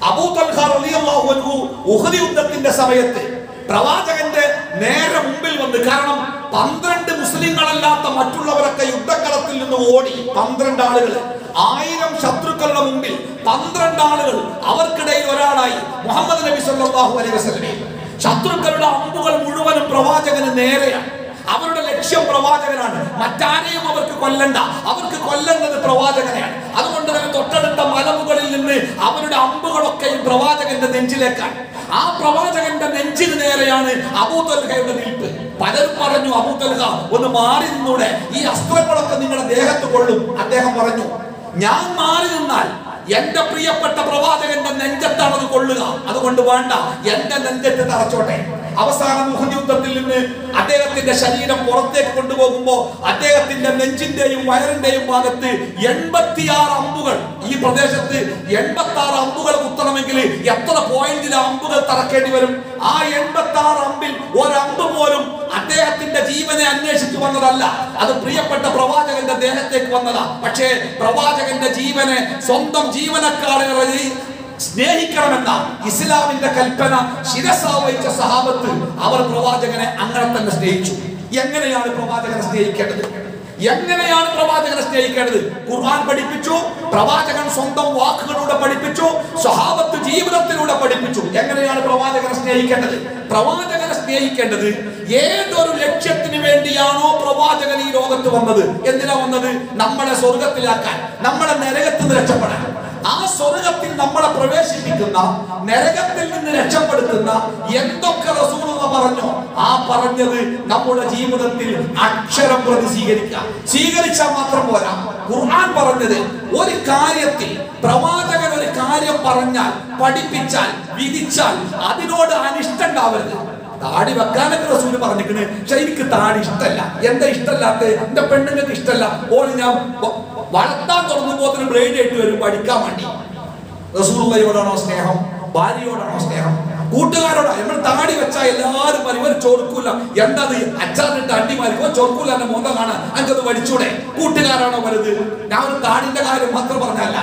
അബൂ തൽഹ റളിയല്ലാഹു അൻഹു ഉഹദ് യുദ്ധത്തിന്റെ സമയത്ത് പ്രവാചകന്റെ നേരെ മുമ്പിൽ വന്ന് കാരണം പന്ത്രണ്ട് മുസ്ലിങ്ങളല്ലാത്ത മറ്റുള്ളവരൊക്കെ യുദ്ധക്കളത്തിൽ നിന്ന് ഓടി പന്ത്രണ്ട് ആളുകൾ ആയിരം ശത്രുക്കളുടെ മുമ്പിൽ പന്ത്രണ്ട് ആളുകൾ അവർക്കിടയിൽ ഒരാളായി മുഹമ്മദ് നബി സല്ലല്ലാഹു അലൈഹി വസല്ലമയെ ശത്രുക്കളുടെ അമ്പുകൾ മുഴുവനും പ്രവാചകന് നേരെയാണ് അവരുടെ ലക്ഷ്യം പ്രവാചകനാണ് മറ്റാരെയും അവർക്ക് കൊല്ലണ്ട അവർക്ക് കൊല്ലേണ്ടത് പ്രവാചകനെയാണ് അതുകൊണ്ട് തന്നെ തൊട്ടടുത്ത മലമുകളിൽ നിന്ന് അവരുടെ അമ്പുകളൊക്കെയും പ്രവാചകന്റെ നെഞ്ചിലേക്കാണ് ആ പ്രവാചകന്റെ നെഞ്ചിന് നേരെയാണ് അബൂതൽഹയുടെ നിൽപ്പ് പലരും പറഞ്ഞു അബൂതൽഹ ഒന്ന് മാറി നിന്നൂടെ ഈ അസ്ത്രങ്ങളൊക്കെ നിങ്ങളുടെ ദേഹത്ത് കൊള്ളും അദ്ദേഹം പറഞ്ഞു ഞാൻ മാറി നിന്നാൽ എന്റെ പ്രിയപ്പെട്ട പ്രവാചകന്റെ നെഞ്ചത്താണ് അത് കൊള്ളുക അതുകൊണ്ട് വേണ്ട എന്റെ നെഞ്ചത്ത് തറച്ചോട്ടെ അവസാന മുഹദ് യുദ്ധത്തിൽ നിന്ന് അദ്ദേഹത്തിന്റെ ശരീരം പുറത്തേക്ക് കൊണ്ടുപോകുമ്പോ അദ്ദേഹത്തിന്റെ നെഞ്ചിന്റെയും വയറിന്റെയും ഭാഗത്ത് എൺപത്തിയാറ് അമ്പുകൾ ഈ പ്രദേശത്ത് എൺപത്തി ആറ് അമ്പുകൾ കുത്തണമെങ്കിൽ എത്ര പോയിന്റിൽ അമ്പുകൾ തറക്കേണ്ടി വരും ആ എൺപത്തി ആറ് അമ്പിൽ ഒരമ്പ് പോലും അദ്ദേഹത്തിന്റെ ജീവനെ അന്വേഷിച്ചു വന്നതല്ല അത് പ്രിയപ്പെട്ട പ്രവാചകന്റെ ദേഹത്തേക്ക് വന്നതാ പക്ഷേ പ്രവാചകന്റെ ജീവനെ സ്വന്തം ജീവനക്കാരെ സ്നേഹിക്കണമെന്ന ഇസ്ലാമിന്റെ കൽപ്പന ശിരസാവഹിച്ച സഹാബത്ത് അവർ പ്രവാചകനെ അങ്ങനെ തന്നെ സ്നേഹിച്ചു എങ്ങനെയാണ് പ്രവാചകനെ സ്നേഹിക്കേണ്ടത് എങ്ങനെയാണ് പ്രവാചകനെ സ്നേഹിക്കേണ്ടത് ഖുർആൻ പഠിപ്പിച്ചു പ്രവാചകൻ സ്വന്തം വാക്കുകളിലൂടെ പഠിപ്പിച്ചു സ്വഹാബത്ത് ജീവിതത്തിലൂടെ പഠിപ്പിച്ചു എങ്ങനെയാണ് പ്രവാചകനെ സ്നേഹിക്കേണ്ടത് പ്രവാചകനെ സ്നേഹിക്കേണ്ടത് ഏതൊരു ലക്ഷ്യത്തിന് വേണ്ടിയാണോ പ്രവാചകൻ ഈ ലോകത്ത് വന്നത് എന്തിനാ വന്നത് നമ്മളെ സ്വർഗത്തിലാക്കാൻ നമ്മളെ നരകത്തിൽ നിന്ന് രക്ഷപ്പെടാൻ ആ സ്വർഗത്തിൽ നമ്മളെ പ്രവേശിപ്പിക്കുന്ന നരകത്തിൽ നിന്ന് രക്ഷപ്പെടുത്തുന്ന എന്തൊക്കെ റസൂലുള്ള പറഞ്ഞു ആ പറഞ്ഞത് നമ്മുടെ ജീവിതത്തിൽ അക്ഷരം പ്രതി സ്വീകരിക്കാം സ്വീകരിച്ചാൽ മാത്രം പോരാ ഖുർആൻ പറഞ്ഞത് ഒരു കാര്യത്തിൽ പ്രവാചകൻ ഒരു കാര്യം പറഞ്ഞാൽ പഠിപ്പിച്ചാൽ വിധിച്ചാൽ അതിനോട് അനിഷ്ടം ഉണ്ടാവരുത് താടി വെക്കാനൊക്കെ റസൂല് പറഞ്ഞിരിക്കണ് പക്ഷെ എനിക്ക് താടി ഇഷ്ടമല്ല എന്താ ഇഷ്ടമല്ലാത്ത എന്റെ പെണ്ണുങ്ങൾക്ക് ഇഷ്ടമല്ല ഓൾ ഞാൻ വ- വളർത്താൻ തുടങ്ങുമ്പോൾ തന്നെ ബ്ലേഡ് ആയിട്ട് വരും പഠിക്കാൻ വേണ്ടി റസൂലുള്ളയോടാണോ സ്നേഹം ഭാര്യയോടാണോ സ്നേഹം കൂട്ടുകാരോടാ നമ്മൾ താടി വെച്ചാൽ എല്ലാവരും പറയും ഇവർ ചൊറുക്കൂല എന്തത് അച്ചാറിട്ട് അണ്ടിമാരിക്കോ ചൊറുക്കൂല എന്നെ മോന്ത കാണാൻ എനിക്കത് പഠിച്ചൂടെ കൂട്ടുകാരാണോ വലുത് ഞാൻ ഒരു താടിന്റെ കാര്യം മാത്രം പറഞ്ഞല്ല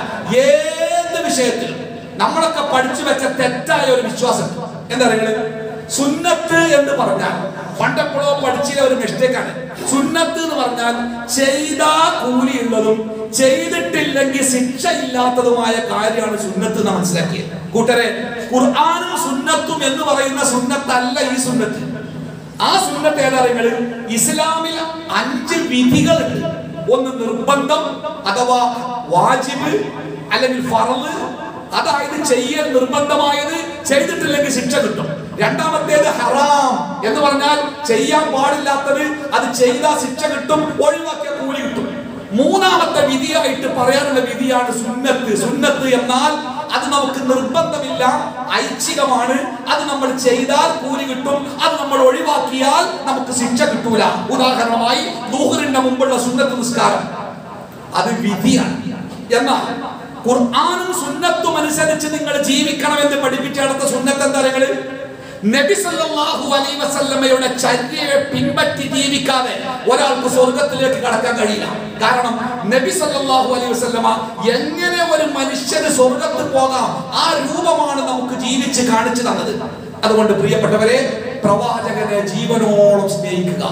ഏത് വിഷയത്തിലും നമ്മളൊക്കെ പഠിച്ചു വെച്ച തെറ്റായ ഒരു വിശ്വാസം എന്താ പറയുക സുന്നത്ത് എന്ന് പറഞ്ഞാൽ പണ്ടെപ്പോഴോ പഠിച്ചില്ല ഒരു മിസ്റ്റേക്കാണ് സുന്നത്ത് എന്ന് പറഞ്ഞാൽ ചെയ്താ കൂലിയുള്ളതും ചെയ്തിട്ടില്ലെങ്കിൽ ശിക്ഷ ഇല്ലാത്തതുമായ കാര്യമാണ് സുന്നത്ത് എന്ന് മനസ്സിലാക്കിയത് കൂട്ടരെ ഖുർആാനും സുന്നത്തും എന്ന് പറയുന്ന സുന്നത്തല്ല ഈ സുന്നത്ത് ആ സുന്നത്ത് ഏതാ നിങ്ങൾ ഇസ്ലാമിൽ അഞ്ച് വിധികളുണ്ട് ഒന്ന് നിർബന്ധം അഥവാ വാജിബ് അല്ലെങ്കിൽ ഫറവ് അതായത് ചെയ്യൽ നിർബന്ധമായത് ചെയ്തിട്ടില്ലെങ്കിൽ ശിക്ഷ കിട്ടും രണ്ടാമത്തേത് ഹറാം എന്ന് പറഞ്ഞാൽ ചെയ്യാൻ പാടില്ലാത്തത് അത് ചെയ്താൽ ശിക്ഷ കിട്ടും ഒഴിവാക്കിയ കൂലി കിട്ടും മൂന്നാമത്തെ വിധിയായിട്ട് പറയാനുള്ള വിധിയാണ് സുന്നത്ത് സുന്നത്ത് എന്നാൽ അത് നമുക്ക് നിർബന്ധമില്ല ഐച്ഛികമാണ് അത് നമ്മൾ ചെയ്താൽ കൂലി കിട്ടും അത് നമ്മൾ ഒഴിവാക്കിയാൽ നമുക്ക് ശിക്ഷ കിട്ടൂല ഉദാഹരണമായി ദൂഹറിന്റെ മുമ്പുള്ള സുന്നത്ത് നിസ്കാരം അത് വിധിയാണ് എന്നാൽ ഖുർആാനും സുന്നത്തും അനുസരിച്ച് നിങ്ങൾ ജീവിക്കണമെന്ന് പഠിപ്പിച്ചെടുത്ത സുന്നത്ത് എന്താ നിങ്ങള് നബി സല്ലല്ലാഹു അലൈഹി വസല്ലമയുടെ ചര്യയെ പിൻപറ്റി ജീവിക്കാതെ ഒരാൾക്ക് സ്വർഗത്തിലേക്ക് കടക്കാൻ കഴിയില്ല കാരണം നബി സല്ലല്ലാഹു അലൈഹി വസല്ലമ എങ്ങനെ ഒരു മനുഷ്യന് സ്വർഗത്തിൽ പോകാം ആ രൂപമാണ് നമുക്ക് ജീവിച്ച് കാണിച്ചു തന്നത് അതുകൊണ്ട് പ്രിയപ്പെട്ടവരെ പ്രവാചകനെ ജീവനോളം സ്നേഹിക്കുക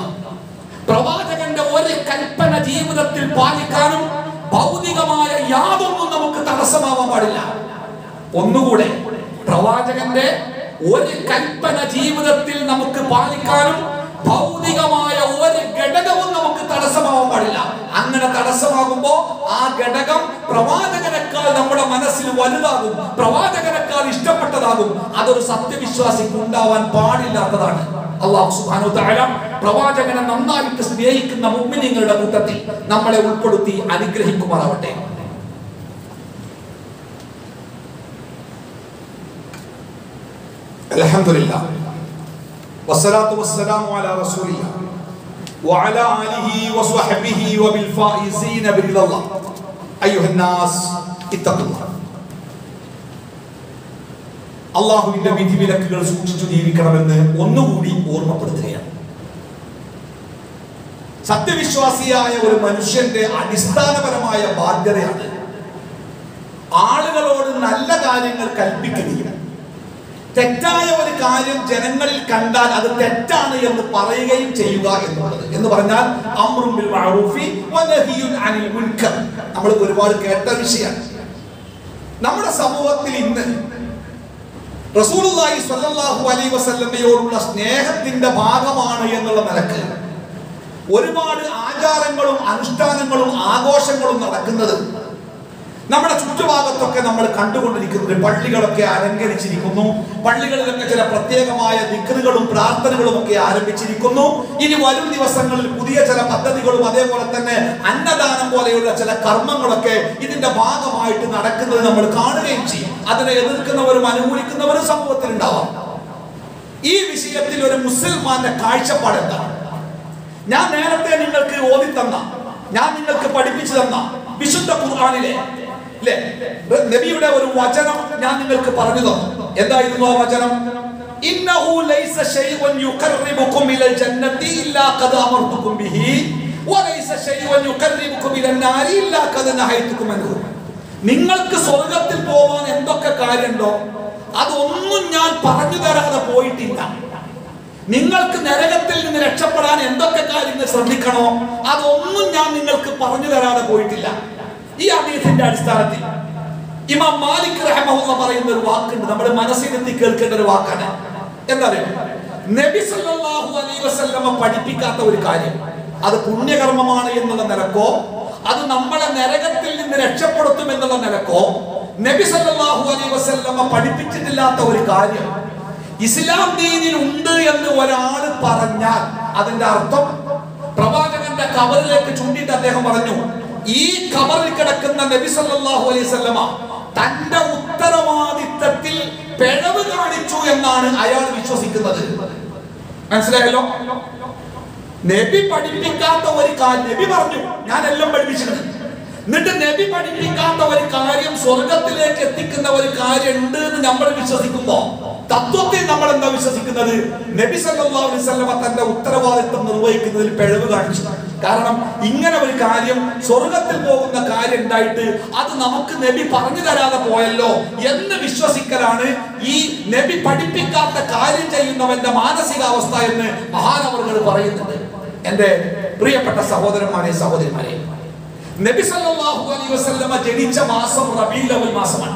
പ്രവാചകന്റെ ഒരു കൽപ്പന ജീവിതത്തിൽ പാലിക്കാനും ഭൗതികമായ യാതൊന്നും നമുക്ക് തടസ്സമാവാൻ പാടില്ല ഒന്നുകൂടെ പ്രവാചകന്റെ ഒരു കൽപ്പന ജീവിതത്തിൽ നമുക്ക് പാലിക്കാനും ഭൗതികമായ ഒരു ഘടകവും നമുക്ക് തടസ്സമാവാൻ പാടില്ല അങ്ങനെ തടസ്സമാകുമ്പോ ആ ഘടകം പ്രവാചകനേക്കാൾ നമ്മുടെ മനസ്സിൽ വലുതാകും പ്രവാചകനേക്കാൾ ഇഷ്ടപ്പെട്ടതാകും അതൊരു സത്യവിശ്വാസിക്ക് ഉണ്ടാവാൻ പാടില്ലാത്തതാണ് അള്ളാഹു സുബ്ഹാനഹു തആല പ്രവാചകനെ നന്നായിട്ട് സ്നേഹിക്കുന്ന മുഅ്മിനീങ്ങളുടെ കൂട്ടത്തിൽ നമ്മളെ ഉൾപ്പെടുത്തി അനുഗ്രഹിക്കുമാറാവട്ടെ الحمد لله والصلاة والسلام على رسول الله وعلى آله وصحبه وبالفائزين برضا الله أيها الناس اتقوا الله അള്ളാഹുവിന്റെ വിധിവിലക്കുകൾ സൂക്ഷിച്ചു ജീവിക്കണമെന്ന് ഒന്നുകൂടി ഓർമ്മപ്പെടുത്തുകയാണ് സത്യവിശ്വാസിയായ ഒരു മനുഷ്യന്റെ അടിസ്ഥാനപരമായ ബാധ്യതയാണ് ആളുകളോട് നല്ല കാര്യങ്ങൾ കൽപ്പിക്കുകയും തെറ്റായ ഒരു കാര്യം ജനങ്ങളിൽ കണ്ടാൽ അത് തെറ്റാണ് എന്ന് പറയുകയും ചെയ്യുക എന്നുള്ളത് എന്ന് പറഞ്ഞാൽ അമ്രും ബിൽ മഅറൂഫി വനഹിയുൻ അനിൽ മുൻകർ നമ്മൾ ഒരുപാട് കേട്ട വിഷയമാണ് നമ്മുടെ സമൂഹത്തിൽ ഇന്ന് റസൂലുള്ളാഹി സ്വല്ലല്ലാഹു അലൈഹി വസല്ലമയോടുള്ള സ്നേഹത്തിന്റെ ഭാഗമാണ് എന്നുള്ള നിലക്ക് ഒരുപാട് ആചാരങ്ങളും അനുഷ്ഠാനങ്ങളും ആഘോഷങ്ങളും നടക്കുന്നത് നമ്മുടെ ചുറ്റുഭാഗത്തൊക്കെ നമ്മൾ കണ്ടുകൊണ്ടിരിക്കുന്നത് പള്ളികളൊക്കെ അലങ്കരിച്ചിരിക്കുന്നു പള്ളികളിലൊക്കെ ചില പ്രത്യേകമായ ദിക്റുകളും പ്രാർത്ഥനകളും ഒക്കെ ആരംഭിച്ചിരിക്കുന്നു ഇനി വരും ദിവസങ്ങളിൽ പുതിയ ചില പദ്ധതികളും അതേപോലെ തന്നെ അന്നദാനം പോലെയുള്ള ചില കർമ്മങ്ങളൊക്കെ ഇതിന്റെ ഭാഗമായിട്ട് നടക്കുന്നത് നമ്മൾ കാണുകയും ചെയ്യും അതിനെ എതിർക്കുന്നവരും അനുകൂലിക്കുന്നവരും സമൂഹത്തിൽ ഉണ്ടാവാം ഈ വിഷയത്തിൽ ഒരു മുസൽമാന്റെ കാഴ്ചപ്പാട് എന്താണ് ഞാൻ നേരത്തെ നിങ്ങൾക്ക് ഓതി തന്ന ഞാൻ നിങ്ങൾക്ക് പഠിപ്പിച്ചു തന്ന വിശുദ്ധ ഖുർആനിലെ അല്ലേ നബിയുടെ ഒരു വചനം ഞാൻ നിങ്ങൾക്ക് പറഞ്ഞു തന്നു എന്തായിരുന്നു ആ വചനം ഇന്നഹു ലൈസ ശൈഉൻ യുഖർരിബുകും ഇലൽ ജന്നത്തി ഇല്ലാ ഖദ അമർതുകും ബിഹി വലൈസ ശൈഉൻ യുഖർരിബുകും ഇലൻ നാരി ഇല്ലാ ഖദ നഹൈതുകും അൻഹു നിങ്ങൾക്ക് സ്വർഗത്തിൽ പോവാൻ എന്തൊക്കെ കാര്യമുണ്ടോ അതൊന്നും ഞാൻ പറഞ്ഞു തരാതെ പോയിട്ടില്ല നിങ്ങൾക്ക് നരകത്തിൽ നിന്ന് രക്ഷപ്പെടാൻ എന്തൊക്കെ കാര്യങ്ങൾ ശ്രദ്ധിക്കണോ അതൊന്നും ഞാൻ നിങ്ങൾക്ക് പറഞ്ഞു തരാതെ പോയിട്ടില്ല ഈ അതീതിന്റെ അടിസ്ഥാനത്തിൽ ഇമാം മാലിക് റഹ്മഹുല്ല പറയുന്ന ഒരു വാക്കുണ്ട് നമ്മുടെ മനസ്സിലെത്തി കേൾക്കേണ്ട ഒരു വാക്കാണ് എന്താ പറയുക നബി സല്ലല്ലാഹു അലൈഹി വസല്ലമ പഠിപ്പിക്കാത്ത ഒരു കാര്യം അത് പുണ്യകർമ്മമാണ് എന്നുള്ള നിലക്കോ അത് നമ്മളെ നരകത്തിൽ നിന്ന് രക്ഷപ്പെടുത്തും എന്നുള്ള നിലക്കോ നബി സല്ലല്ലാഹു അലൈഹി വസല്ലമ പഠിപ്പിച്ചിട്ടില്ലാത്ത ഒരു കാര്യം ഇസ്ലാം ദീനിൽ ഉണ്ട് എന്ന് ഒരാൾ പറഞ്ഞാൽ അതിന്റെ അർത്ഥം പ്രവാചകന്റെ കബറിലേക്ക് ചൂണ്ടിയിട്ട് അദ്ദേഹം പറഞ്ഞു ഈ കബറിൽ കിടക്കുന്ന നബി സല്ലല്ലാഹു അലൈഹി വസല്ലമ തന്റെ ഉത്തരവാദിത്തത്തിൽ പിഴവ് കാണിച്ചു എന്നാണ് അയാൾ വിശ്വസിക്കുന്നത് മനസ്സിലായല്ലോ നബി പഠിപ്പിക്കാത്ത ഒരു കാര്യം നബി പറഞ്ഞു ഞാൻ എല്ലാം പഠിപ്പിച്ചിട്ടുണ്ട് എന്നിട്ട് നബി പഠിപ്പിക്കാത്ത ഒരു കാര്യം സ്വർഗത്തിലേക്ക് എത്തിക്കുന്ന ഒരു കാര്യം ഉണ്ട് എന്ന് നമ്മൾ വിശ്വസിക്കുമ്പോ തത്വത്തിൽ നമ്മൾ എന്താ വിശ്വസിക്കുന്നത് നബി സല്ലല്ലാഹു അലൈഹി വസല്ലമ തന്റെ ഉത്തരവാദിത്വം നിർവഹിക്കുന്നതിൽ പിഴവ് കാണിച്ചു കാരണം ഇങ്ങനെ ഒരു കാര്യം സ്വർഗത്തിൽ പോകുന്ന കാര്യം ഉണ്ടായിട്ട് അത് നമുക്ക് നബി പറഞ്ഞു തരാതെ പോയല്ലോ എന്ന് വിശ്വസിക്കലാണ് ഈ നബി പഠിപ്പിക്കാത്ത കാര്യം ചെയ്യുന്നവന്റെ മാനസികാവസ്ഥ എന്ന് മഹാനവറുകൾ പറയുന്നുണ്ട് എന്റെ പ്രിയപ്പെട്ട സഹോദരന്മാരെ സഹോദരിമാരെ നബി സല്ലല്ലാഹു അലൈഹി വസല്ലമ ജനിച്ച മാസം റബീഉൽ അവൽ മാസമാണ്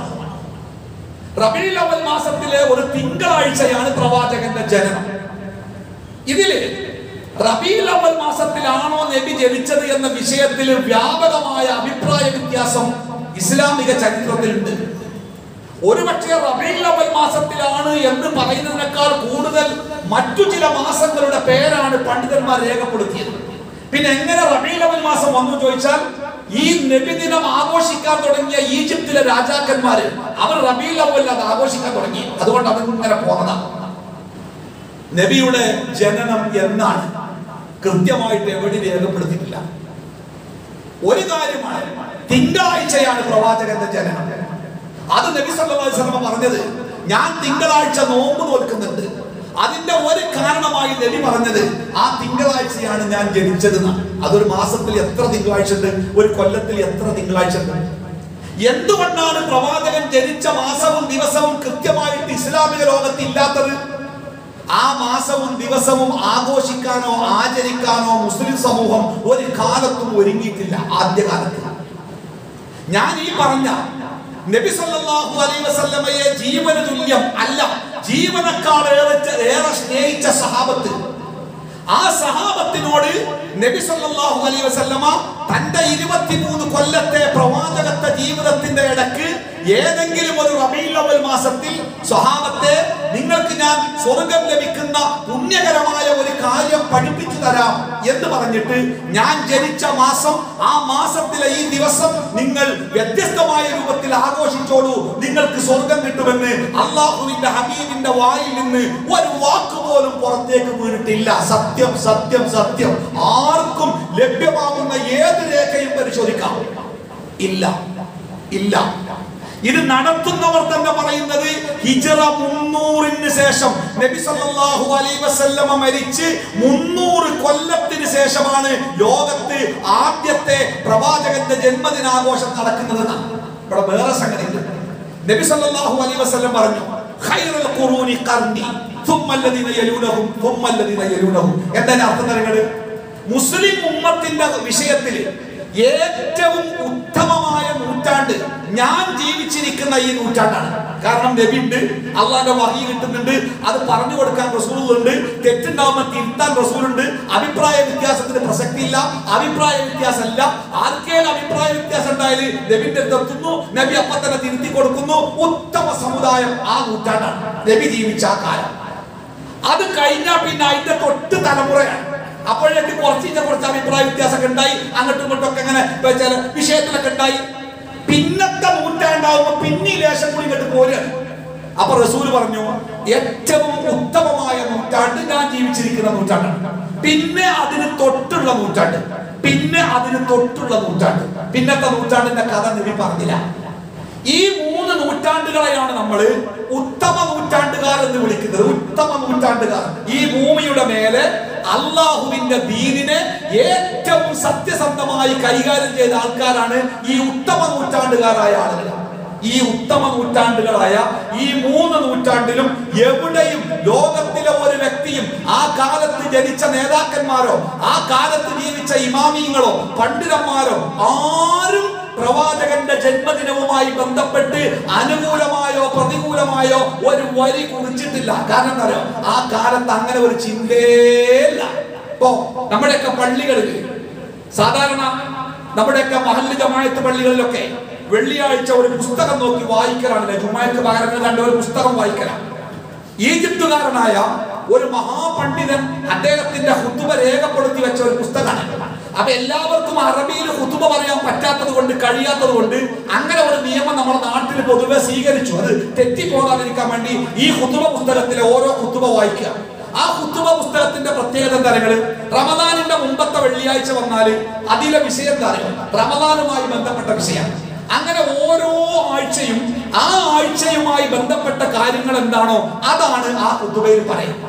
റബീഉൽ അവൽ മാസത്തിലെ ഒരു തിങ്കളാഴ്ചയാണ് പ്രവാചകന്റെ ജനനം ഇതില് റബീഉൽ അവൽ മാസത്തിലാണോ നബി ജനിച്ചത് എന്ന വിഷയത്തിൽ വ്യാപകമായ അഭിപ്രായ വ്യത്യാസം ഇസ്ലാമിക ചരിത്രത്തിലുണ്ട് ഒരുപക്ഷെ റബീഉൽ അവൽ മാസത്തിലാണ് എന്ന് പറയുന്നതിനേക്കാൾ കൂടുതൽ മറ്റു ചില മാസങ്ങളുടെ പേരാണ് പണ്ഡിതന്മാർ രേഖപ്പെടുത്തിയത് പിന്നെ എങ്ങനെ റബീഉൽ അവൽ മാസം വന്നു ചോദിച്ചാൽ ഈ നബിദിനം ആഘോഷിക്കാൻ തുടങ്ങിയ ഈജിപ്തിലെ രാജാക്കന്മാര് അവർ റബീൽ അവൽ അത് ആഘോഷിക്കാൻ തുടങ്ങി അതുകൊണ്ട് അത് ഇങ്ങനെ പോന്നതാണ് നബിയുടെ ജനനം എന്നാണ് കൃത്യമായിട്ട് എവിടെ രേഖപ്പെടുത്തിയിട്ടില്ല ഒരു കാര്യമാണ് തിങ്കളാഴ്ചയാണ് പ്രവാചകന്റെ ജനനം അത് നബി സല്ലല്ലാഹു അലൈഹി വസല്ലം പറഞ്ഞത് ഞാൻ തിങ്കളാഴ്ച നോമ്പ് നോൽക്കുന്നുണ്ട് അതിന്റെ ഒരു കാരണമായി നബി പറഞ്ഞത് ആ തിങ്കളാഴ്ചയാണ് ഞാൻ ജനിച്ചത് എന്നാണ്. അതൊരു മാസത്തിൽ എത്ര തിങ്കളാഴ്ച ഉണ്ട് ഒരു കൊല്ലത്തിൽ എത്ര തിങ്കളാഴ്ച ഉണ്ട് എന്തുകൊണ്ടാണ് പ്രവാചകൻ ജനിച്ച മാസവും ദിവസവും കൃത്യമായിട്ട് ഇസ്ലാമിക ലോകത്ത് ഇല്ലാത്തത് ആ മാസവും ദിവസവും ആഘോഷിക്കാനോ ആചരിക്കാനോ മുസ്ലിം സമൂഹം ഒരു കാലത്തും ഒരുങ്ങിയിട്ടില്ല ആദ്യകാലത്ത് ഞാൻ ഈ പറഞ്ഞ നബി സല്ലല്ലാഹു അലൈഹി വസല്ലമയെ ജീവന തുല്യം അല്ല ജീവനക്കാൾ ഏറെ ഏറെ സ്നേഹിച്ച സഹാബത്ത് ആ സഹാബത്തിനോട് നബി സല്ലല്ലാഹു അലൈഹി വസല്ലമ തന്റെ ഇരുപത്തിമൂന്ന് കൊല്ലത്തെ പ്രവാചകത്വ ജീവിതത്തിന്റെ ഇടക്ക് ഏതെങ്കിലും ഒരു റബീഉൽ അവൽ മാസത്തിൽ സ്വഹാബത്തെ നിങ്ങൾക്ക് ഞാൻ സ്വർഗം ലഭിക്കുന്ന പുണ്യകരമായ ഒരു കാര്യം പഠിപ്പിച്ചു തരാം എന്ന് പറഞ്ഞിട്ട് ഞാൻ ജനിച്ച മാസം ആ മാസത്തിലെ ഈ ദിവസം നിങ്ങൾ വ്യത്യസ്തമായ രൂപത്തിൽ ആഘോഷിച്ചോളൂ നിങ്ങൾക്ക് സ്വർഗം കിട്ടുമെന്ന് അള്ളാഹുവിന്റെ ഹബീബിന്റെ വായിൽ നിന്ന് ഒരു വാക്ക് പോലും പുറത്തേക്ക് വീണിട്ടില്ല സത്യം സത്യം സത്യം ആർക്കും ലഭ്യമാകുന്ന ഏത് രേഖയും പരിശോധിക്കാം ഇല്ല ഇല്ല ഇത് നടത്തുന്നവർ തന്നെ പറയുന്നത് ഹിജറ മുന്നൂറിന് ശേഷം നബി സല്ലല്ലാഹു അലൈഹി വസല്ലമ മരിച്ച് മുന്നൂറ് കൊല്ലത്തിന് ശേഷമാണ് ലോകത്ത് ആദ്യത്തെ പ്രവാചകന്റെ ജന്മദിനാഘോഷം നടക്കുന്നത് ഇവിടെ വേറെ സംഗതി ഉണ്ട് നബി സല്ലല്ലാഹു അലൈഹി വസല്ലം പറഞ്ഞു ഖൈറുൽ ഖുറൂനി ഖർനി ثم الذين يلونهم ثم الذين يلونهم എന്താണ് അർത്ഥം നിങ്ങള് മുസ്ലിം ഉമ്മത്തിന്റെ വിഷയത്തിൽ ഏറ്റവും ഉത്തമമായ നൂറ്റാണ്ട് ഞാൻ ജീവിച്ചിരിക്കുന്ന ഈ നൂറ്റാണ്ടാണ് കാരണം നബിണ്ട് അള്ളാന്റെ വഹി കിട്ടുന്നുണ്ട് അത് പറഞ്ഞു കൊടുക്കാൻ റസൂലുണ്ട് തെറ്റുണ്ടാവുമ്പോൾ തിരുത്താൻ റസൂലുണ്ട് അഭിപ്രായ വ്യത്യാസത്തിന് പ്രസക്തിയില്ല അഭിപ്രായ വ്യത്യാസമല്ല ആർക്കേലും അഭിപ്രായ വ്യത്യാസം ഉണ്ടായാല് നബിന്റെ അടുത്ത് എത്തുന്നു നബി അപ്പൊ തന്നെ തിരുത്തി കൊടുക്കുന്നു ഉത്തമ സമുദായം ആ നൂറ്റാണ്ടാണ് നബി ജീവിച്ച ആ കാലം അത് കഴിഞ്ഞാൽ പിന്നെ അതിന്റെ തൊട്ട് തലമുറയാണ് അപ്പോഴേക്ക് കുറച്ചിന്റെ കുറച്ച് അഭിപ്രായ വ്യത്യാസമൊക്കെ ഉണ്ടായി അങ്ങോട്ടും ഇങ്ങോട്ടും ഒക്കെ അങ്ങനെ ചില വിഷയത്തിലൊക്കെ ഉണ്ടായി പിന്നത്തെ നൂറ്റാണ്ടാവുമ്പോ പിന്നെ ഈ ലേശം കൂടി ഇങ്ങോട്ട് പോരുകയാണ് അപ്പൊ റസൂൽ പറഞ്ഞു ഏറ്റവും ഉത്തമമായ നൂറ്റാണ്ട് ഞാൻ ജീവിച്ചിരിക്കുന്ന നൂറ്റാണ്ടാണ് പിന്നെ അതിന് തൊട്ടുള്ള നൂറ്റാണ്ട് പിന്നെ അതിന് തൊട്ടുള്ള നൂറ്റാണ്ട് പിന്നത്തെ നൂറ്റാണ്ടിന്റെ കഥ നബി പറഞ്ഞില്ല ഈ മൂന്ന് നൂറ്റാണ്ടുകളെയാണ് നമ്മൾ ഉത്തമ നൂറ്റാണ്ടുകാർ എന്ന് വിളിക്കുന്നത് ഉത്തമ നൂറ്റാണ്ടുകാർ ഈ ഭൂമിയുടെ മേലെ അള്ളാഹുവിന്റെ ദീനിനെ ഏറ്റവും സത്യസന്ധമായി കൈകാര്യം ചെയ്ത ആൾക്കാരാണ് ഈ ഉത്തമ നൂറ്റാണ്ടുകാരായ ആളുകൾ ഈ ഉത്തമ നൂറ്റാണ്ടുകളായ ഈ മൂന്ന് നൂറ്റാണ്ടിലും എവിടെയും ലോകത്തിലെ ഒരു വ്യക്തിയും ആ കാലത്ത് ജനിച്ച നേതാക്കന്മാരോ ആ കാലത്ത് ജീവിച്ച ഇമാമിയങ്ങളോ പണ്ഡിതന്മാരോ ആരും പ്രവാചകന്റെ ജന്മദിനവുമായി ബന്ധപ്പെട്ട് അനുകൂലമായോ പ്രതികൂലമായോ ഒരു വരി കുറിച്ചിട്ടില്ല കാരണം എന്താ അറിയോ ആ കാലത്ത് അങ്ങനെ ഒരു ചിന്തയില്ല ഇപ്പോ നമ്മുടെയൊക്കെ പള്ളികളിൽ സാധാരണ നമ്മുടെയൊക്കെ മഹല്ല് ജമായത്ത് പള്ളികളിലൊക്കെ വെള്ളിയാഴ്ച ഒരു പുസ്തകം നോക്കി വായിക്കലാണല്ലേ ജുമായത്ത് പകരം കണ്ട ഒരു പുസ്തകം വായിക്കലാണ് ഈജിപ്തുകാരനായ ഒരു മഹാപണ്ഡിതൻ അദ്ദേഹത്തിന്റെ ഹുത്തുബ രേഖപ്പെടുത്തി വെച്ച ഒരു പുസ്തകമാണ് അപ്പൊ എല്ലാവർക്കും അറബിയിൽ ഹുത്തുബ പറയാൻ പറ്റാത്തത് കൊണ്ട് കഴിയാത്തത് കൊണ്ട് അങ്ങനെ ഒരു നിയമം നമ്മുടെ നാട്ടിൽ പൊതുവെ സ്വീകരിച്ചു അത് തെറ്റിപ്പോകാതിരിക്കാൻ വേണ്ടി ഈ ഹുത്തുബ പുസ്തകത്തിലെ ഓരോ ഹുത്തുബ വായിക്കുക ആ ഹുത്തുബ പുസ്തകത്തിന്റെ പ്രത്യേകത തരങ്ങള് റമദാനിന്റെ മുമ്പത്തെ വെള്ളിയാഴ്ച വന്നാല് അതിലെ വിഷയം എന്താ അറിയോ റമദാനുമായി ബന്ധപ്പെട്ട വിഷയം അങ്ങനെ ഓരോ ആഴ്ചയും ആ ആഴ്ചയുമായി ബന്ധപ്പെട്ട കാര്യങ്ങൾ എന്താണോ അതാണ് ആ കുത്തുബയിൽ പറയുന്നത്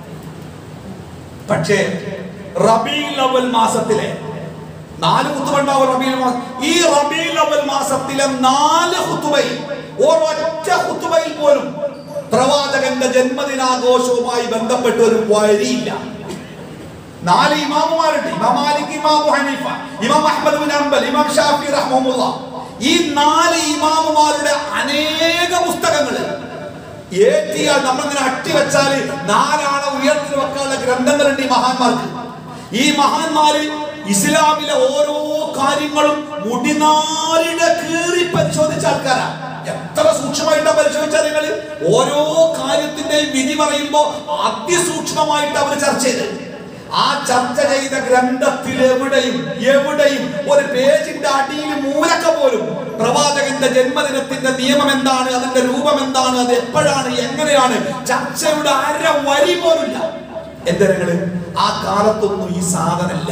പക്ഷേ റബീൽ അവൽ മാസത്തിലെ നാല് കുത്തുബ ഉണ്ടാവും റബീൽ മാസം ഈ റബീൽ അവൽ മാസത്തിലെ നാല് കുത്തുബയിൽ ഒരൊറ്റ കുത്തുബയിൽ പോലും പ്രവാചകന്റെ ജന്മദിനാഘോഷവുമായി ബന്ധപ്പെട്ട ഒരു വരിയില്ല നാല് ഇമാമുമാരുണ്ട് ഇമാം മാലിക് ഇമാം അബൂ ഹനീഫ ഇമാം അഹ്മദ് ബിൻ ഹംബൽ ഇമാം ഷാഫി റഹ്മഹുല്ല ഈ നാല് ഇമാമുമാരുടെ അനേക പുസ്തകങ്ങൾ ഏറ്റിയാൽ നമ്മളിങ്ങനെ അട്ടി വെച്ചാൽ നാലാളെ ഉയർത്തി വെക്കാനുള്ള ഗ്രന്ഥങ്ങളുണ്ട് ഈ മഹാന്മാർക്ക് ഈ മഹാന്മാര് ഇസ്ലാമിലെ ഓരോ കാര്യങ്ങളും മുടിനാരിടെ കീറി പരിശോധിച്ച ആൾക്കാരാ എത്ര സൂക്ഷ്മമായിട്ടാ പരിശോധിച്ചാൽ നിങ്ങൾ ഓരോ കാര്യത്തിന്റെയും വിധി പറയുമ്പോ അതിസൂക്ഷ്മമായിട്ട് അവർ ചർച്ച ചെയ്ത് ആ ചർച്ച ചെയ്ത ഗ്രന്ഥത്തിൽ എവിടെയും എവിടെയും ഒരു പേജിന്റെ അടിയിൽ മൂലക്ക പോലും പ്രവാചകന്റെ ജന്മദിനത്തിന്റെ നിയമം എന്താണ് അതിന്റെ രൂപം എന്താണ് അത് എപ്പോഴാണ് എങ്ങനെയാണ് ചർച്ചയുടെ അര വരി പോലുമില്ല എന്താ നിങ്ങള് ആ കാലത്തൊന്നും ഈ സാധനമില്ല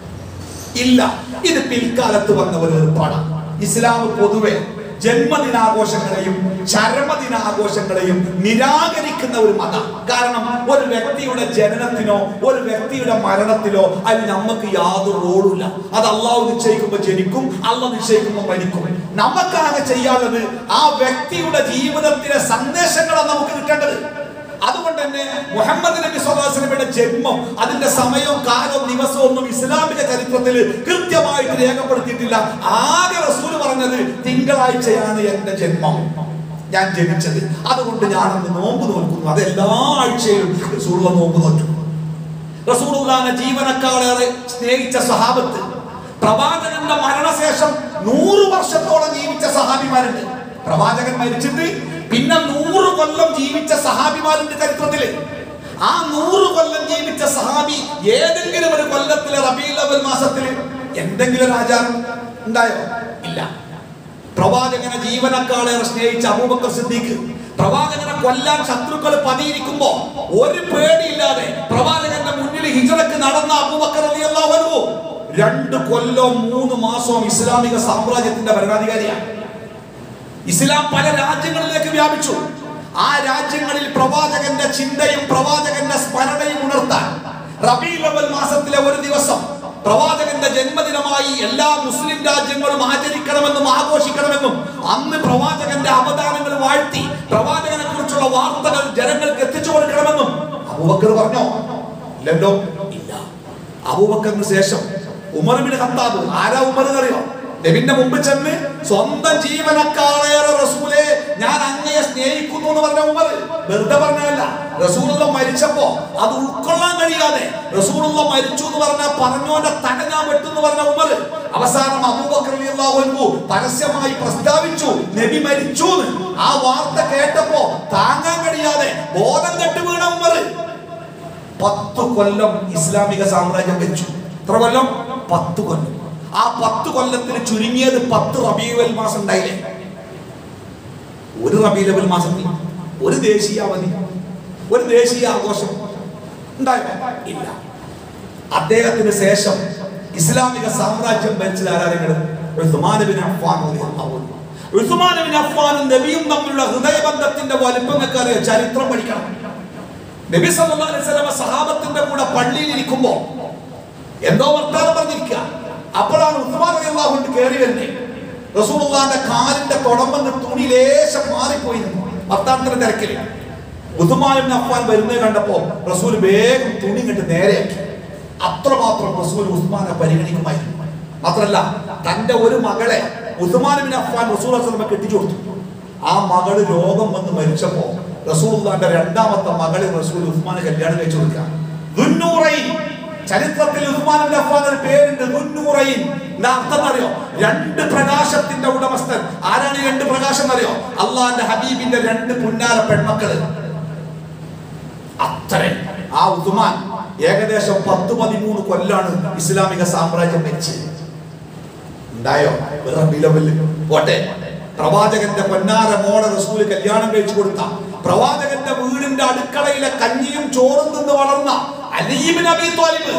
ഇല്ല ഇത് പിൽക്കാലത്ത് വന്ന ഒരു ഏർപ്പാടാണ് ഇസ്ലാം പൊതുവെ ജന്മദിനാഘോഷങ്ങളെയും ചരമദിനാഘോഷങ്ങളെയും നിരാകരിക്കുന്ന ഒരു മതം കാരണം ഒരു വ്യക്തിയുടെ ജനനത്തിനോ ഒരു വ്യക്തിയുടെ മരണത്തിലോ അതിൽ നമുക്ക് യാതൊരു റോളുമില്ല അത് അള്ളാഹു നിശ്ചയിക്കുമ്പോൾ ജനിക്കും അള്ള നിശ്ചയിക്കുമ്പോൾ മരിക്കും നമുക്കാകെ ചെയ്യാനുള്ളത് ആ വ്യക്തിയുടെ ജീവിതത്തിലെ സന്ദേശങ്ങളാണ് നമുക്ക് കിട്ടേണ്ടത് അതുകൊണ്ട് തന്നെ മുഹമ്മദ് നബി സ്വലാസ്ലമിയുടെ ജന്മം അതിന്റെ സമയവും കാലവും ദിവസവും ഒന്നും ഇസ്ലാമിക ചരിത്രത്തിൽ കൃത്യമായിട്ട് രേഖപ്പെടുത്തിയിട്ടില്ല ആകെ റസൂൽ പറഞ്ഞത് തിങ്കളാഴ്ചയാണ് എന്റെ ജന്മം ഞാൻ ജനിച്ചത് അതുകൊണ്ട് ഞാൻ അന്ന് നോമ്പ് നോക്കുന്നു അത് എല്ലാ ആഴ്ചയിലും റസൂൽ നോമ്പ് നോറ്റു റസൂലുള്ളാനെ ജീവനക്കാളേറെ സ്നേഹിച്ച സഹാബത്ത് പ്രവാചകന്റെ മരണശേഷം നൂറ് വർഷത്തോളം ജീവിച്ച സഹാബിമാരുണ്ട് പ്രവാചകൻ മരിച്ചിട്ട് പിന്നെ നൂറ് കൊല്ലം ജീവിച്ച സഹാബിമാരുണ്ട് ചരിത്രത്തില് ആ നൂറ് കൊല്ലം ജീവിച്ച സഹാബി ഏതെങ്കിലും ഒരു കൊല്ലത്തിലെ റബീൽ അവൽ മാസത്തില് എന്തെങ്കിലും ഒരു ആചാരം ഉണ്ടായോ ഇല്ല പ്രവാചകനെ ജീവനക്കാളേറെ സ്നേഹിച്ച അബൂബക്കർ സിദ്ദീഖ് പ്രവാചകനെ കൊല്ലാൻ ശത്രുക്കൾ പതിയിരിക്കുമ്പോ ഒരു പേടിയില്ലാതെ പ്രവാചകന്റെ മുന്നിൽ ഹിജറക്ക് നടന്ന അബൂബക്കർ റളിയല്ലാഹു അൻഹു രണ്ട് കൊല്ലവും മൂന്ന് മാസവും ഇസ്ലാമിക സാമ്രാജ്യത്തിന്റെ ഭരണാധികാരിയാണ് ഇസ്ലാം പല രാജ്യങ്ങളിലേക്ക് വ്യാപിച്ചു ആ രാജ്യങ്ങളിൽ പ്രവാചകന്റെ ചിന്തയും പ്രവാചകന്റെ സ്മരണയും ഉണർത്താൻ റബീൽ അവൽ മാസത്തിലെ ഒരു ദിവസം പ്രവാചകന്റെ ജന്മദിനമായി എല്ലാ മുസ്ലിം രാജ്യങ്ങളും ആചരിക്കണമെന്നും ആഘോഷിക്കണമെന്നും അന്ന് പ്രവാചകന്റെ അവദാനങ്ങൾ വാഴ്ത്തി പ്രവാചകനെ കുറിച്ചുള്ള വാർത്തകൾ ജനങ്ങൾക്ക് എത്തിച്ചു കൊടുക്കണമെന്നും അബൂബക്കർ പറഞ്ഞോ ഇല്ലല്ലോ ഇല്ല അബൂബക്കറിന് ശേഷം ഉമർ ബിൻ ഖത്താബ് ആരാ ഉമർ അറിയോ നബിന്റെ മുമ്പ് ചെന്ന് സ്വന്തം ജീവനക്കാളേറെ റസൂലെ ഞാൻ അങ്ങയെ സ്നേഹിക്കുന്നു എന്ന് പറഞ്ഞ ഉമർ വെറുതെ പറഞ്ഞല്ല റസൂലുള്ള മരിച്ചപ്പോ അത് ഉൾക്കൊള്ളാൻ കഴിയാതെ റസൂലുള്ള മരിച്ചു എന്ന് പറഞ്ഞ പറഞ്ഞോന്റെ തല ഞാൻ വെട്ടു എന്ന് പറഞ്ഞ ഉമർ അവസാനം അബൂബക്കർ റളിയല്ലാഹു അൻഹു പരസ്യമായി പ്രസ്താവിച്ചു നബി മരിച്ചു എന്ന്. ആ വാർത്ത കേട്ടപ്പോ താങ്ങാൻ കഴിയാതെ ബോധം കെട്ട് വീണ ഉമർ പത്ത് കൊല്ലം ഇസ്ലാമിക സാമ്രാജ്യം വെച്ചു എത്ര കൊല്ലം പത്ത് കൊല്ലം ആ പത്ത് കൊല്ലത്തിൽ ചുരുങ്ങിയത് പത്ത് റബീവൽ മാസം ഉണ്ടായില്ലേ ഒരു റബീലവൽ മാസത്തിൽ ഒരു ദേശീയ അവധി ഒരു ദേശീയ ആഘോഷം ഉണ്ടായോ ഇല്ല അദ്ദേഹത്തിന് ശേഷം ഇസ്ലാമിക സാമ്രാജ്യം ഭരിച്ചത് ആരാധനകൾ ഉസ്മാൻ ബിൻ അഫ്ഫാൻ റളിയല്ലാഹു അൻഹു. ഉസ്മാൻ ബിൻ അഫ്ഫാനും നബിയും തമ്മിലുള്ള ഹൃദയബന്ധത്തിന്റെ വലിപ്പങ്ങൾക്ക് അറിയാം ചരിത്രം പഠിക്കണം നബി സല്ലല്ലാഹു അലൈഹി വസല്ലമ സഹാബത്തിന്റെ കൂടെ പള്ളിയിൽ ഇരിക്കുമ്പോ എന്തോ വർത്താനം പറഞ്ഞിരിക്കുക അപ്പോഴാണ് ഉസ്മാൻ റളിയല്ലാഹു അൻഹു കയറി വരുന്നത് റസൂലുള്ളാഹിന്റെ കാലിന്റെ തുടമ്പെന്ന് തുണി ലേശം മാറിപ്പോയി നിന്നു. വർത്താനത്തിന്റെ തിരക്കിൽ ഉസ്മാൻ ഇബ്നു അഫ്ഫാൻ വരുന്നത് കണ്ടപ്പോ റസൂൽ വേഗം തുണി കണ്ട് നേരെയാക്കി അത്രമാത്രം റസൂൽ ഉസ്മാനെ പരിഗണിക്കുമായിരുന്നു മാത്രല്ല തന്റെ ഒരു മകളെ ഉസ്മാൻ ബിൻ അഫ്ഫാൻ റസൂൽ വസല്ലമ കെട്ടിച്ചു കൊടുത്തു ആ മകള് രോഗം വന്ന് മരിച്ചപ്പോ റസൂലുള്ളാന്റെ രണ്ടാമത്തെ മകളെ റസൂൽ ഉസ്മാന് കല്യാണം കഴിച്ചു കൊടുക്കുക ദുന്നൂറൈൻ ചരിത്രത്തിൽ ഉസ്മാൻ ബിൻ അഫ്ഫാൻ ഒരു പേരുണ്ട് ദുന്നൂറൈൻ എന്താ അർത്ഥം അറിയോ രണ്ട് പ്രകാശത്തിന്റെ ഉടമസ്ഥൻ ആരാണ് ഈ രണ്ട് പ്രകാശം അറിയോ അള്ളാന്റെ ഹബീബിന്റെ രണ്ട് പുന്നാര പെൺമക്കള് അത്രേ ആ ഉസ്മാൻ ഏകദേശം പത്ത് പതിമൂന്ന് കൊല്ലാണ് ഇസ്ലാമിക സാമ്രാജ്യം വെച്ച് ഉണ്ടായോ ഒരു റബീലവ്വല് പോട്ടെ പ്രവാചകന്റെ പൊന്നാര മോള റസൂല് കല്യാണം കഴിച്ചു കൊടുത്ത പ്രവാചകന്റെ വീടിന്റെ അടുക്കളയിലെ കഞ്ഞിയും ചോറും നിന്ന് വളർന്ന അലീബിൻ അബി ത്വാലിബ്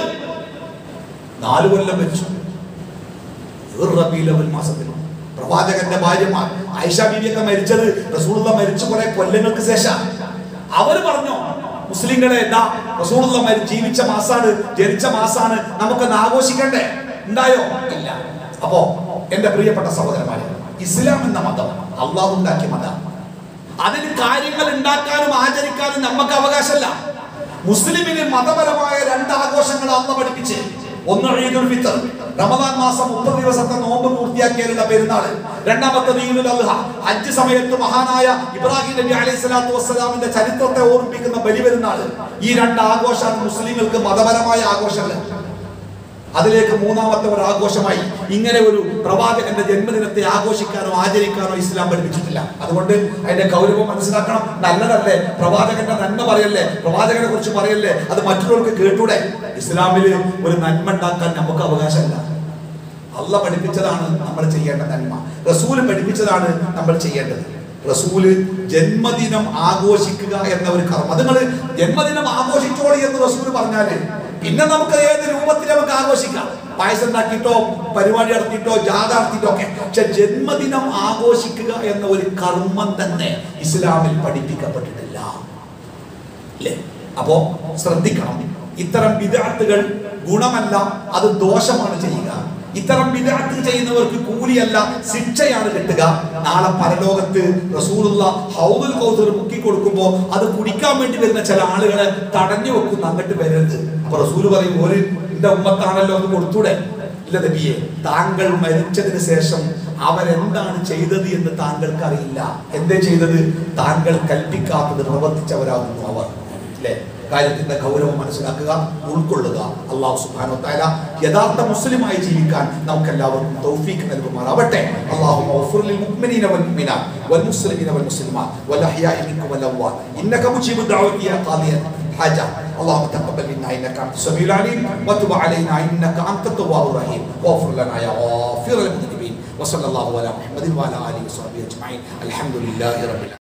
നാല് കൊല്ലം വെച്ചു ഒരു റബീലവൽ മാസത്തിൽ പ്രവാചകന്റെ ഭാര്യമാർ ആയിഷ ബീവിയൊക്കെ മരിച്ചത് റസൂലുള്ള മരിച്ചു കുറെ കൊല്ലങ്ങൾക്ക് ശേഷം അവര് പറഞ്ഞു മുസ്ലിങ്ങളെ എന്താ റസൂലുള്ള മരി ജീവിച്ച മാസാണ് ജനിച്ച മാസാണ് നമുക്കൊന്ന് ആഘോഷിക്കണ്ടേ ഉണ്ടായോ ഇല്ല അപ്പോ എന്റെ പ്രിയപ്പെട്ട സഹോദരന്മാരെ ഇസ്ലാം എന്ന മതം അള്ളാഹു ഉണ്ടാക്കിയ മതം അതിന് കാര്യങ്ങൾ ഉണ്ടാക്കാനും ആചരിക്കാനും നമുക്ക് അവകാശമല്ല മുസ്ലിമിന് മതപരമായ രണ്ട് ആഘോഷങ്ങൾ അന്ന് പഠിപ്പിച്ച് ഒന്ന് ഈദുൽ ഫിത്തർ റമദാൻ മാസം മുപ്പത് ദിവസത്തെ നോമ്പ് പൂർത്തിയാക്കിയാലുള്ള പെരുന്നാള് രണ്ടാമത്തത് ഈദുൽ അദ്ഹ ഹജ്ജ് സമയത്ത് മഹാനായ ഇബ്രാഹിം നബി അലൈഹി സ്വലാത്തു വസ്സലാമിന്റെ ചരിത്രത്തെ ഓർമ്മിപ്പിക്കുന്ന ബലി പെരുന്നാള് ഈ രണ്ട് ആഘോഷമാണ് മുസ്ലിങ്ങൾക്ക് മതപരമായ ആഘോഷങ്ങൾ അതിലേക്ക് മൂന്നാമത്തെ ഒരു ആഘോഷമായി ഇങ്ങനെ ഒരു പ്രവാചകന്റെ ജന്മദിനത്തെ ആഘോഷിക്കാനോ ആചരിക്കാനോ ഇസ്ലാം പഠിപ്പിച്ചിട്ടില്ല അതുകൊണ്ട് അതിന്റെ ഗൗരവം മനസ്സിലാക്കണം നല്ലതല്ലേ പ്രവാചകന്റെ നന്മ പറയല്ലേ പ്രവാചകനെ കുറിച്ച് പറയല്ലേ അത് മറ്റുള്ളവർക്ക് കേട്ടൂടെ ഇസ്ലാമിൽ ഒരു നന്മ ഉണ്ടാക്കാൻ നമുക്ക് അവകാശമില്ല അല്ല പഠിപ്പിച്ചതാണ് നമ്മൾ ചെയ്യേണ്ട നന്മ റസൂല് പഠിപ്പിച്ചതാണ് നമ്മൾ ചെയ്യേണ്ടത് റസൂല് ജന്മദിനം ആഘോഷിക്കുക എന്ന ഒരു കർമ്മം അത് നിങ്ങൾ ജന്മദിനം ആഘോഷിച്ചോളി എന്ന് റസൂല് പറഞ്ഞാല് പിന്നെ നമുക്ക് ഏത് രൂപത്തിൽ നമുക്ക് ആഘോഷിക്കാം പായസം ഉണ്ടാക്കിയിട്ടോ പരിപാടി നടത്തിയിട്ടോ ജാഥ നടത്തിയിട്ടോ ഒക്കെ പക്ഷെ ജന്മദിനം ആഘോഷിക്കുക എന്ന ഒരു കർമ്മം തന്നെ ഇസ്ലാമിൽ പഠിപ്പിക്കപ്പെട്ടിട്ടില്ല അല്ലേ അപ്പോ ശ്രദ്ധിക്കണം ഇത്തരം വിദഗ്ധകൾ ഗുണമല്ല അത് ദോഷമാണ് ചെയ്യുക ഇത്തരം വിദഗ്ധ ചെയ്യുന്നവർക്ക് കൂലിയല്ല ശിക്ഷയാണ് കിട്ടുക നാളെ പരലോകത്ത് റസൂലുള്ള ഹൗദുൽ കൗസർ മുക്കി കൊടുക്കുമ്പോ അത് കുടിക്കാൻ വേണ്ടി വരുന്ന ചില ആളുകളെ തടഞ്ഞു വെക്കുന്ന അങ്ങോട്ട് വരരുത് അപ്പൊ റസൂല് പറയും ഒരു എന്റെ ഉമ്മത്താണല്ലോ അത് കൊടുത്തൂടെ ഇല്ല നബിയെ താങ്കൾ മരിച്ചതിന് ശേഷം അവരെന്താണ് ചെയ്തത് എന്ന് താങ്കൾക്ക് അറിയില്ല എന്തേ ചെയ്തത് താങ്കൾ കൽപ്പിക്കാത്തത് പ്രവർത്തിച്ചവരാകുന്നു അവർ അല്ലേ കാര്യത്തിന്റെ ഗൗരവം മനസ്സിലാക്കുക ഉൾക്കൊള്ളുക അള്ളാഹു സുബ്ഹാനഹു വ തആല യഥാർത്ഥ മുസ്ലിമായി ജീവിക്കാൻ നമുക്ക് എല്ലാവർക്കും തൗഫീഖ് നൽകുമാറാവട്ടെ അല്ലാഹു മഗ്ഫിർ ലിൽ മുഅ്മിനീന വൽ മുഅ്മിനാത്ത് വൽ മുസ്ലിമീന വൽ മുസ്ലിമാത്ത് വൽ അഹ്യാഇ മിൻകും വൽ അംവാത്ത് ഇന്നക മുജീബു ദഅവതി യാ ഖാദിയ الحاجة اللهم تقبل منا انك انت السميع العليم وتب علينا انك انت التواب الرحيم واغفر لنا يا غافر المذنبين وصلى الله على محمد وعلى اله وصحبه اجمعين الحمد لله رب العالمين